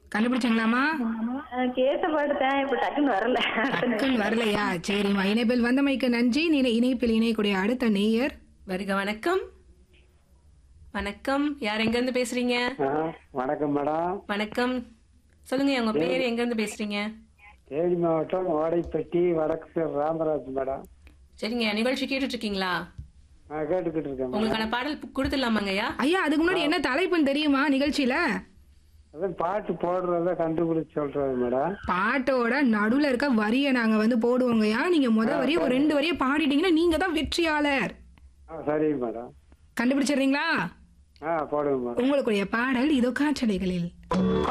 கண்டுபிடிச்சங்களாமா அஹ் கேட்ட பாட்டுதான் இப்ப டக்குன்னு வரல டக்குன்னு வரலையா சரிம்மா இணைப்பில் வந்தமைக்கு நன்றி நீ இணைப்பில் இணையக்கூடிய அடுத்த நேயர் வருக வணக்கம் வணக்கம் யார் எங்க இருந்து பேசுறீங்க ஆ, வணக்கம் மேடம் வணக்கம் சொல்லுங்க உங்க பேர் எங்க இருந்து பேசுறீங்க தேனி மாவட்டம் ஓடைப்பட்டி வடக்கு தெரு ராமராஜ் மேடம் சரிங்க நிகழ்ச்சி கேட்டுட்டு இருக்கீங்களா நான் கேட்டுக்கிட்டு இருக்கேன் மேடம் உங்களுக்கான பாடல் கொடுத்துடலாமாங்கய்யா ஐயா அதுக்கு முன்னாடி என்ன தலைப்புன்னு தெரியுமா நிகழ்ச்சியில அதான் பாட்டு போடுறத கண்டுபிடிச்சு சொல்றது மேடம் பாட்டோட நடுவுல இருக்க வரியை நாங்க வந்து போடுவோங்கய்யா நீங்க முத வரியை ஒரு ரெண்டு வரியை பாடிட்டீங்கன்னா நீங்க தான் வெற்றியாளர் ஆ சரிங்க மேடம் கண்டுபிடிச்சிடுறீங்களா ஆ போடுங்க மேடம் உங்களுக்குரிய பாடல் இதோ காற்றலைகளில்